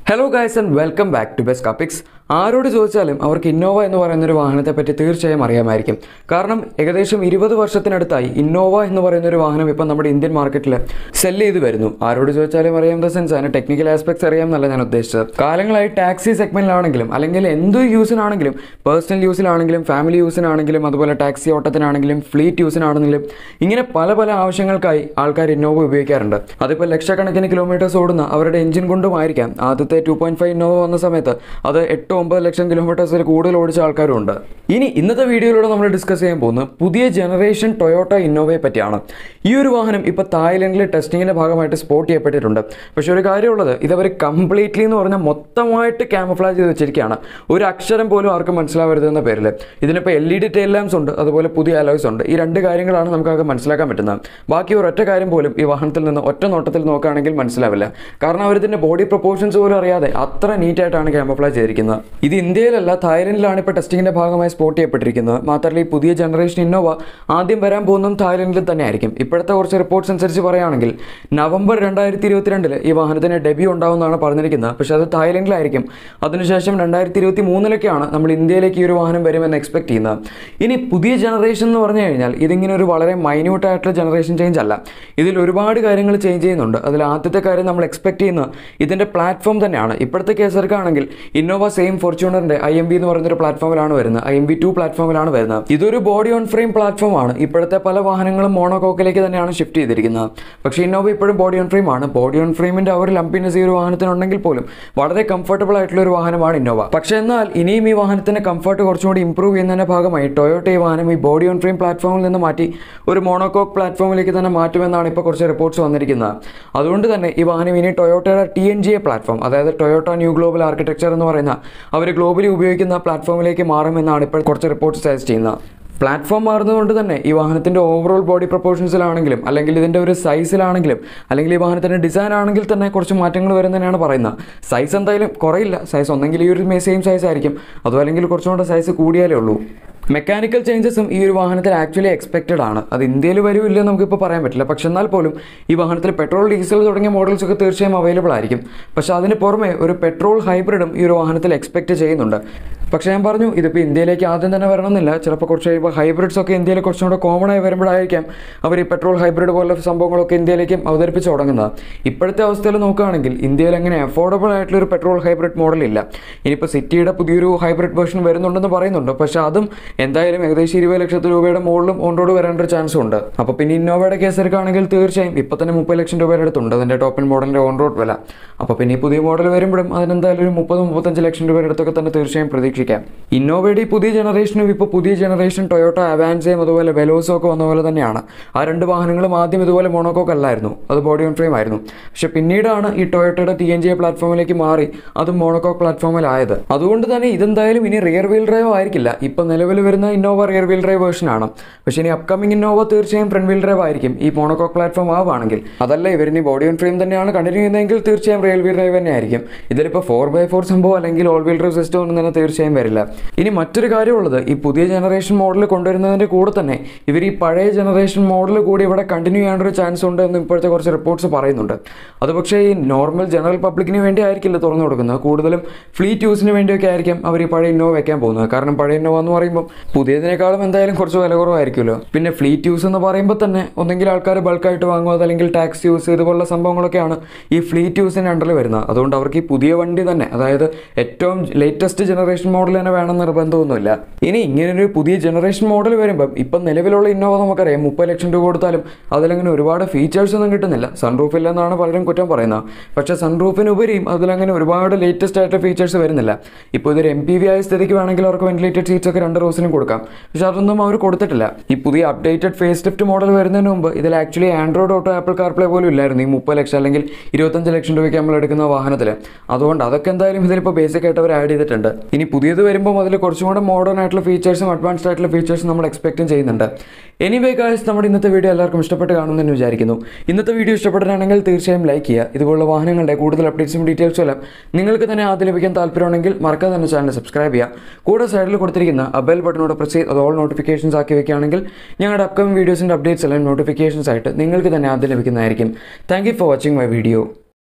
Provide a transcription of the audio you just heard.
hello guys and welcome back to best കപ്പിക്സ് ആരോട് ചോദിച്ചാലും അവർക്ക് ഇന്നോവ എന്ന് പറയുന്ന ഒരു വാഹനത്തെ പറ്റി തീർച്ചയായും അറിയാമായിരിക്കും കാരണം ഏകദേശം ഇരുപത് വർഷത്തിനടുത്തായി ഇന്നോവ എന്ന് പറയുന്ന ഒരു വാഹനം ഇപ്പം നമ്മുടെ ഇന്ത്യൻ മാർക്കറ്റിൽ സെല് ചെയ്ത് വരുന്നു ആരോട് ചോദിച്ചാലും അറിയാം ദ സെൻസ് അതിന് ടെക്നിക്കൽ ആസ്പെക്ട്സ് അറിയാം എന്നല്ല ഞാൻ ഉദ്ദേശിച്ചത് കാലങ്ങളായി ടാക്സി സെഗ്മെന്റിലാണെങ്കിലും അല്ലെങ്കിൽ എന്ത് യൂസിനാണെങ്കിലും പേഴ്സണൽ യൂസിലാണെങ്കിലും ഫാമിലി യൂസിനാണെങ്കിലും അതുപോലെ ടാക്സി ഓട്ടത്തിനാണെങ്കിലും ഫ്ലീറ്റ് യൂസിനാണെങ്കിലും ഇങ്ങനെ പല പല ആവശ്യങ്ങൾക്കായി ആൾക്കാർ ഇന്നോവ ഉപയോഗിക്കാറുണ്ട് അതിപ്പോൾ ലക്ഷക്കണക്കിന് കിലോമീറ്റേഴ്സ് ഓടുന്ന അവരുടെ എഞ്ചിൻ കൊണ്ടുമായിരിക്കാം ആദ്യത്തെ ടു പോയിന്റ് ഫൈവ് ഇന്നോവ വന്ന സമയത്ത് അത് എട്ട് ഒമ്പത് ലക്ഷം കിലോമീറ്റേഴ്സിൽ കൂടുതൽ ഓടിച്ച ആൾക്കാരും ഉണ്ട് ഇനി ഇന്നത്തെ വീഡിയോയിലൂടെ നമ്മൾ ഡിസ്കസ് ചെയ്യാൻ പോകുന്നത് പുതിയ ജനറേഷൻ ടൊയോട്ട ഇന്നോവയെ പറ്റിയാണ് ഈ ഒരു വാഹനം ഇപ്പോൾ തായ്ലൻഡിലെ ടെസ്റ്റിങ്ങിൻ്റെ ഭാഗമായിട്ട് സ്പോട്ട് ചെയ്യപ്പെട്ടിട്ടുണ്ട് പക്ഷേ ഒരു കാര്യമുള്ളത് ഇതവർ കംപ്ലീറ്റ്ലി എന്ന് പറഞ്ഞാൽ മൊത്തമായിട്ട് ക്യാമഫ്ലാജ് ചെയ്ത് വെച്ചിരിക്കുകയാണ് ഒരു അക്ഷരം പോലും ആർക്കും മനസ്സിലാവരുത് എന്ന പേരിൽ ഇതിനിപ്പോൾ L E D tail lamps ഉണ്ട് അതുപോലെ പുതിയ അലോയ്സ് ഉണ്ട് ഈ രണ്ട് കാര്യങ്ങളാണ് നമുക്കൊക്കെ മനസ്സിലാക്കാൻ പറ്റുന്നത് ബാക്കി ഒരൊറ്റ കാര്യം പോലും ഈ വാഹനത്തിൽ നിന്ന് ഒറ്റ നോട്ടത്തിൽ നോക്കുകയാണെങ്കിൽ മനസ്സിലാവില്ല കാരണം അവരിതിൻ്റെ ബോഡി പ്രൊപ്പോർഷൻസ് പോലും അറിയാതെ അത്ര നീറ്റായിട്ടാണ് ക്യാമഫ്ലാജ് ചെയ്തിരിക്കുന്നത് ഇത് ഇന്ത്യയിലല്ല തായ്ലൻഡിലാണ് ഇപ്പോൾ ടെസ്റ്റിങ്ങിൻ്റെ ഭാഗമായി സ്പോട്ട് ചെയ്യപ്പെട്ടിരിക്കുന്നത് മാത്രമല്ല ഈ പുതിയ ജനറേഷൻ ഇന്നോവ ആദ്യം വരാൻ പോകുന്നതും തായ്ലൻഡിൽ തന്നെ ആയിരിക്കും ഇപ്പോഴത്തെ കുറച്ച് റിപ്പോർട്ട്സ് അനുസരിച്ച് പറയുകയാണെങ്കിൽ നവംബർ രണ്ടായിരത്തി ഇരുപത്തിരണ്ടിൽ ഈ വാഹനത്തിന് ഡെബ്യൂ ഉണ്ടാവുമെന്നാണ് പറഞ്ഞിരിക്കുന്നത് പക്ഷേ അത് തായ്ലൻഡിലായിരിക്കും അതിനുശേഷം രണ്ടായിരത്തി ഇരുപത്തി മൂന്നിലൊക്കെയാണ് നമ്മൾ ഇന്ത്യയിലേക്ക് ഈ ഒരു വാഹനം വരുമെന്ന് എക്സ്പെക്ട് ചെയ്യുന്നത് ഇനി പുതിയ ജനറേഷൻ എന്ന് പറഞ്ഞു കഴിഞ്ഞാൽ ഇതിങ്ങനെ ഒരു വളരെ മൈന്യൂട്ട് ആയിട്ടുള്ള ജനറേഷൻ ചേഞ്ച് അല്ല ഇതിൽ ഒരുപാട് കാര്യങ്ങൾ ചേഞ്ച് ചെയ്യുന്നുണ്ട് അതിൽ ആദ്യത്തെ കാര്യം നമ്മൾ എക്സ്പെക്ട് ചെയ്യുന്നത് ഇതിൻ്റെ പ്ലാറ്റ്ഫോം തന്നെയാണ് ഇപ്പോഴത്തെ കേസ് എടുക്കുകയാണെങ്കിൽ ഇന്നോവ സെയിം ഫോർച്യൂണറിൻ്റെ ഐ എം ബി എന്ന് പറയുന്ന ഒരു പ്ലാറ്റ്ഫോമിലാണ് വരുന്നത് ഐ എം ബി ടു പ്ലാറ്റ്ഫോമിലാണ് വരുന്നത് ഇതൊരു ബോഡി ഓൺ ഫ്രെയിം പ്ലാറ്റ്ഫോമാണ് ഇപ്പോഴത്തെ പല വാഹനങ്ങളും മോണോകോക്കിലേക്ക് തന്നെയാണ് ഷിഫ്റ്റ് ചെയ്തിരിക്കുന്നത് പക്ഷേ ഇന്നോവ ഇപ്പോഴും ബോഡി ഓൺ ഫ്രെയിം ആണ് ബോഡി ഓൺ ഫ്രെയിമിൻ്റെ ആ ഒരു ലംപിനെസ് ഈ ഒരു വാഹനത്തിനുണ്ടെങ്കിൽ പോലും വളരെ കംഫർട്ടബിൾ ആയിട്ടുള്ള ഒരു വാഹനമാണ് ഇന്നോവ പക്ഷേ എന്നാൽ ഇനിയും ഈ വാഹനത്തിൻ്റെ കംഫർട്ട് കുറച്ചുകൂടി ഇംപ്രൂവ് ചെയ്യുന്നതിൻ്റെ ഭാഗമായി ടൊയോട്ട ഈ വാഹനം ഈ ബോഡി ഓൺ ഫ്രെയിം പ്ലാറ്റ്ഫോമിൽ നിന്ന് മാറ്റി ഒരു മോണോകോക്ക് പ്ലാറ്റ്ഫോമിലേക്ക് തന്നെ മാറ്റുമെന്നാണ് ഇപ്പോൾ കുറച്ച് റിപ്പോർട്ട്സ് വന്നിരിക്കുന്നത് അതുകൊണ്ട് തന്നെ ഈ വാഹനം ഇനി ടൊയോട്ടയുടെ T N G A platform അതായത് ടൊയോട്ട ന്യൂ ഗ്ലോബൽ ആർക്കിടെക്ചർ എന്ന് പറയുന്ന അവർ ഗ്ലോബലി ഉപയോഗിക്കുന്ന പ്ലാറ്റ്ഫോമിലേക്ക് മാറുമെന്നാണ് ഇപ്പോൾ കുറച്ച് റിപ്പോർട്ട്സ് സജസ്റ്റ് ചെയ്യുന്നത് പ്ലാറ്റ്ഫോം മാറുന്നതുകൊണ്ട് തന്നെ ഈ വാഹനത്തിൻ്റെ ഓവറോൾ ബോഡി പ്രൊപ്പോർഷൻസിലാണെങ്കിലും അല്ലെങ്കിൽ ഇതിൻ്റെ ഒരു സൈസിലാണെങ്കിലും അല്ലെങ്കിൽ ഈ വാഹനത്തിൻ്റെ ഡിസൈൻ ആണെങ്കിൽ തന്നെ കുറച്ച് മാറ്റങ്ങൾ വരും തന്നെയാണ് പറയുന്നത് സൈസ് എന്തായാലും കുറയില്ല സൈസ് ഒന്നെങ്കിൽ ഈ ഒരു സെയിം സൈസ് ആയിരിക്കും അതോ അല്ലെങ്കിൽ കുറച്ചും കൂടെ സൈസ് കൂടിയാലേ ഉള്ളൂ മെക്കാനിക്കൽ ചേഞ്ചസും ഈ ഒരു വാഹനത്തിൽ ആക്ച്വലി എക്സ്പെക്റ്റഡ് ആണ് അത് ഇന്ത്യയിൽ വരുമോ ഇല്ലെന്ന് നമുക്കിപ്പോൾ പറയാൻ പറ്റില്ല പക്ഷെ എന്നാൽ പോലും ഈ വാഹനത്തിൽ പെട്രോൾ ഡീസൽ തുടങ്ങിയ മോഡൽസ് ഒക്കെ തീർച്ചയായും അവൈലബിൾ ആയിരിക്കും പക്ഷേ അതിന് പുറമെ ഒരു പെട്രോൾ ഹൈബ്രിഡും ഈ ഒരു വാഹനത്തിൽ എക്സ്പെക്റ്റ് ചെയ്യുന്നുണ്ട് പക്ഷേ ഞാൻ പറഞ്ഞു ഇതിപ്പോൾ ഇന്ത്യയിലേക്ക് ആദ്യം തന്നെ വരണമെന്നില്ല ചിലപ്പോൾ കുറച്ച് കഴിയുമ്പോൾ ഹൈബ്രിഡ്സ് ഒക്കെ ഇന്ത്യയിൽ കുറച്ചും കൂടെ കോമൺ ആയി വരുമ്പോഴായിരിക്കാം അവർ ഈ പെട്രോൾ ഹൈബ്രിഡ് പോലുള്ള സംഭവങ്ങളൊക്കെ ഇന്ത്യയിലേക്കും അവതരിപ്പിച്ച് തുടങ്ങുന്നത് ഇപ്പോഴത്തെ അവസ്ഥയിൽ നോക്കുകയാണെങ്കിൽ ഇന്ത്യയിൽ അങ്ങനെ അഫോർഡബിൾ ആയിട്ടുള്ള ഒരു പെട്രോൾ ഹൈബ്രിഡ് മോഡൽ ഇല്ല ഇനിയിപ്പോൾ സിറ്റിയുടെ പുതിയൊരു ഹൈബ്രിഡ് വേർഷൻ വരുന്നുണ്ടെന്ന് പറയുന്നുണ്ട് പക്ഷേ അതും എന്തായാലും ഏകദേശം ഇരുപത് ലക്ഷത്തി രൂപയുടെ മുകളിലും ഓൺ റോഡ് വരേണ്ട ഒരു ചാൻസും ഉണ്ട് അപ്പോൾ പിന്നെ ഇന്നോവയുടെ കേസ് എടുക്കുകയാണെങ്കിൽ തീർച്ചയായും ഇപ്പോൾ തന്നെ മുപ്പത് ലക്ഷം രൂപയുടെ അടുത്തുണ്ട് അതിൻ്റെ ടോപ്പ് മോഡലിൻ്റെ ഓൺ റോഡ് വില അപ്പോൾ പിന്നെ ഈ പുതിയ മോഡൽ വരുമ്പോഴും അതിനെന്തായാലും ഒരു മുപ്പത് മുപ്പത്തഞ്ച് ലക്ഷം രൂപയുടെ അടുത്തൊക്കെ തന്നെ തീർച്ചയായും പ്രതീക്ഷിക്കാം ഇന്നോവയുടെ ഈ പുതിയ ജനറേഷനും ഇപ്പോൾ പുതിയ ജനറേഷൻ ടൊയോട്ട അവാൻസയും അതുപോലെ വെലോസും ഒക്കെ വന്ന പോലെ തന്നെയാണ് ആ രണ്ട് വാഹനങ്ങളും ആദ്യം ഇതുപോലെ മോണോക്കോക്ക് അല്ലായിരുന്നു അത് ബോഡി ഓൺ ഫ്രെയിം ആയിരുന്നു പക്ഷെ പിന്നീടാണ് ഈ ടൊയോട്ടയുടെ ടി എൻ ജി പ്ലാറ്റ്ഫോമിലേക്ക് മാറി അത് മോണോക്കോക്ക് പ്ലാറ്റ്ഫോമിലായത് അതുകൊണ്ട് തന്നെ ഇതെന്തായാലും ഇനി റിയർ വീൽ ഡ്രൈവ് ആയിരിക്കില്ല ഇപ്പം നിലവിൽ വരുന്ന ഇന്നോവ റിയർ വീൽ ഡ്രൈവ് വേർഷനാണ് പക്ഷേ ഇനി അപ്കമിംഗ് ഇന്നോവ തീർച്ചയായും ഫ്രണ്ട് വീൽ ഡ്രൈവ് ആയിരിക്കും ഈ മോണോകോക്ക് പ്ലാറ്റ്ഫോം ആവുകയാണെങ്കിൽ അതല്ല ഇവരിനി ബോഡി ഓൺ ഫ്രെയിം തന്നെയാണ് കണ്ടിന്യൂ ചെയ്യുന്നതെങ്കിൽ തീർച്ചയായും റിയൽ വീൽ ഡ്രൈവ് തന്നെ ആയിരിക്കും ഇതിലിപ്പോൾ ഫോർ ബൈ ഫോർ സംഭവം അല്ലെങ്കിൽ ഓൾ വീൽ ഡ്രൈവ് സിസ്റ്റം ഒന്നും തന്നെ തീർച്ചയായും വരില്ല ഇനി മറ്റൊരു കാര്യമുള്ളത് ഈ പുതിയ ജനറേഷൻ മോഡൽ കൊണ്ടുവരുന്നതിൻ്റെ കൂടെ തന്നെ ഇവർ ഈ പഴയ ജനറേഷൻ മോഡൽ കൂടി ഇവിടെ കണ്ടിന്യൂ ചെയ്യാനുള്ള ഒരു ചാൻസ് ഉണ്ട് എന്ന് ഇപ്പോഴത്തെ കുറച്ച് റിപ്പോർട്ട്സ് പറയുന്നുണ്ട് അത് പക്ഷേ ഈ നോർമൽ ജനറൽ പബ്ലിക്കിന് വേണ്ടി ആയിരിക്കില്ല തുറന്നു കൊടുക്കുന്നത് കൂടുതലും ഫ്ലീറ്റ് യൂസിന് വേണ്ടിയൊക്കെ ആയിരിക്കും അവർ ഈ പഴയ ഇന്നോവ വെക്കാൻ പോകുന്നത് കാരണം പഴയ ഇന്നോവ എന്ന് പറയുമ്പോൾ പുതിയതിനേക്കാളും എന്തായാലും കുറച്ച് വില കുറവായിരിക്കുമല്ലോ പിന്നെ ഫ്ലീറ്റ് യൂസ് എന്ന് പറയുമ്പോൾ തന്നെ ഒന്നെങ്കിൽ ആൾക്കാർ ബൾക്കായിട്ട് വാങ്ങുക അതല്ലെങ്കിൽ ടാക്സ് യൂസ് ഇതുപോലുള്ള സംഭവങ്ങളൊക്കെയാണ് ഈ ഫ്ലീറ്റ് യൂസിൻ്റെ അണ്ടറിൽ വരുന്നത് അതുകൊണ്ട് അവർക്ക് ഈ പുതിയ വണ്ടി തന്നെ അതായത് ഏറ്റവും ലേറ്റസ്റ്റ് ജനറേഷൻ മോഡൽ തന്നെ വേണം നിർബന്ധമൊന്നുമില്ല ഇനി ഇങ്ങനൊരു പുതിയ ജനറേഷൻ മോഡൽ വരുമ്പം ഇപ്പം നിലവിലുള്ള ഇന്നോവ നമുക്കറിയാം മുപ്പത് ലക്ഷം രൂപ കൊടുത്താലും അതിലങ്ങനെ ഒരുപാട് ഫീച്ചേഴ്സ് ഒന്നും കിട്ടുന്നില്ല സൺറൂഫ് ഇല്ലെന്നാണ് പലരും കുറ്റം പറയുന്നത് പക്ഷേ സൺറൂഫിനുപരിയും അതിലങ്ങനെ ഒരുപാട് ലേറ്റസ്റ്റ് ആയിട്ട് ഫീച്ചേഴ്സ് വരുന്നില്ല ഇപ്പോൾ ഇതൊരു എം പി വി ആയ സ്ഥിതിക്ക് വേണമെങ്കിൽ അവർക്ക് വെന്റിലേറ്റഡ് സീറ്റ്സ് ഒക്കെ രണ്ട് റോസിനും കൊടുക്കാം പക്ഷെ അതൊന്നും അവർ കൊടുത്തിട്ടില്ല ഈ പുതിയ അപ്ഡേറ്റഡ് ഫേസ് ലിഫ്റ്റ് മോഡൽ വരുന്നതിന് മുമ്പ് ഇതിൽ actually Android Auto Apple CarPlay പോലും ഇല്ലായിരുന്നു ഈ മുപ്പത് ലക്ഷം അല്ലെങ്കിൽ ഇരുപത്തഞ്ച് ലക്ഷം രൂപയ്ക്ക് നമ്മൾ എടുക്കുന്ന വാഹനത്തിൽ അതുകൊണ്ട് അതൊക്കെ എന്തായാലും ഇതിലിപ്പോൾ ബേസിക് ആയിട്ട് അവർ ആഡ് ചെയ്തിട്ടുണ്ട് ഇനി പുതിയത് വരുമ്പോൾ അതിൽ കുറച്ചും കൂടെ മോഡേൺ ആയിട്ടുള്ള ഫീച്ചേഴ്സും അഡ്വാൻസ്ഡ് ആയിട്ടുള്ള ഫീച്ചേഴ്സും നമ്മൾ എക്സ്പെക്റ്റും ചെയ്യുന്നുണ്ട് എനിവേ ഗായ്സ് നമ്മുടെ ഇന്നത്തെ വീഡിയോ എല്ലാവർക്കും ഇഷ്ടപ്പെട്ട് കാണുമെന്ന് വിചാരിക്കുന്നു ഇന്നത്തെ വീഡിയോ ഇഷ്ടപ്പെട്ടാണെങ്കിൽ തീർച്ചയായും ലൈക്ക് ചെയ്യുക ഇതുപോലുള്ള വാഹനങ്ങളുടെ കൂടുതൽ അപ്ഡേറ്റ്സും ഡീറ്റെയിൽസും എല്ലാം നിങ്ങൾക്ക് തന്നെ ആദ്യം ലഭിക്കാൻ താല്പര്യമുണ്ടെങ്കിൽ മറക്കാതെ തന്നെ ചാനൽ സബ്സ്ക്രൈബ് ചെയ്യുക കൂടെ സൈഡിൽ കൊടുത്തിരിക്കുന്ന ആ ബെൽ ബട്ടണോട് പ്രസ് ചെയ്ത് അത് ഓൾ നോട്ടിഫിക്കേഷൻസ് ആക്കി വെക്കുകയാണെങ്കിൽ ഞങ്ങളുടെ അപ്കമിംഗ് വീഡിയോസിൻ്റെ അപ്ഡേറ്റ്സ് എല്ലാം നോട്ടിഫിക്കേഷൻസ് ആയിട്ട് നിങ്ങൾക്ക് തന്നെ ആദ്യം ലഭിക്കുന്നതായിരിക്കും thank you for watching my video